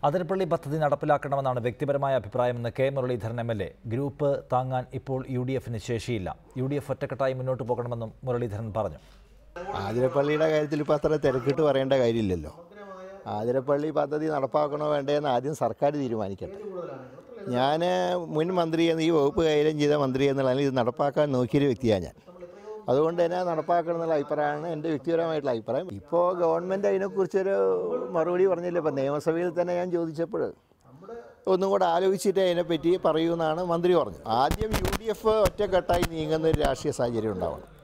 അതിരപ്പള്ളി പദ്ധതി നടപ്പിലാക്കണമെന്നാണ് വ്യക്തിപരമായ അഭിപ്രായമെന്ന് K Muraleedharan M L A group താങ്ങാൻ ഇപ്പോൾ യു ഡി എഫിന് ശേഷിയില്ല യു ഡി എഫ് ഒറ്റക്കെട്ടായി മുന്നോട്ട് പോകണമെന്നും മുരളീധരൻ പറഞ്ഞു ആതിരപ്പള്ളിയുടെ കാര്യത്തിൽ ഇപ്പോൾ അത്ര തിരക്കിട്ട് പറയേണ്ട കാര്യമില്ലല്ലോ ആതിരപ്പള്ളി പദ്ധതി നടപ്പാക്കണോ വേണ്ടതെന്ന് ആദ്യം സർക്കാർ തീരുമാനിക്കട്ടെ ഞാൻ മുൻ മന്ത്രി എന്ന ഈ വകുപ്പ് കൈകാര്യം ചെയ്ത മന്ത്രി എന്നുള്ള ഇത് നടപ്പാക്കാൻ നോക്കിയൊരു വ്യക്തിയാണ് ഞാൻ അതുകൊണ്ട് തന്നെ നടപ്പാക്കണം എന്നുള്ള അഭിപ്രായമാണ് എൻ്റെ വ്യക്തിപരമായിട്ടുള്ള അഭിപ്രായം ഇപ്പോൾ ഗവൺമെൻറ് അതിനെക്കുറിച്ചൊരു മറുപടി പറഞ്ഞില്ല ഇപ്പം നിയമസഭയിൽ തന്നെ ഞാൻ ചോദിച്ചപ്പോൾ ഒന്നും കൂടെ ആലോചിച്ചിട്ട് അതിനെപ്പറ്റി പറയൂ എന്നാണ് മന്ത്രി പറഞ്ഞത് ആദ്യം യു ഡി എഫ് ഒറ്റക്കെട്ടായി നീങ്ങുന്ന ഒരു രാഷ്ട്രീയ സാഹചര്യം ഉണ്ടാവണം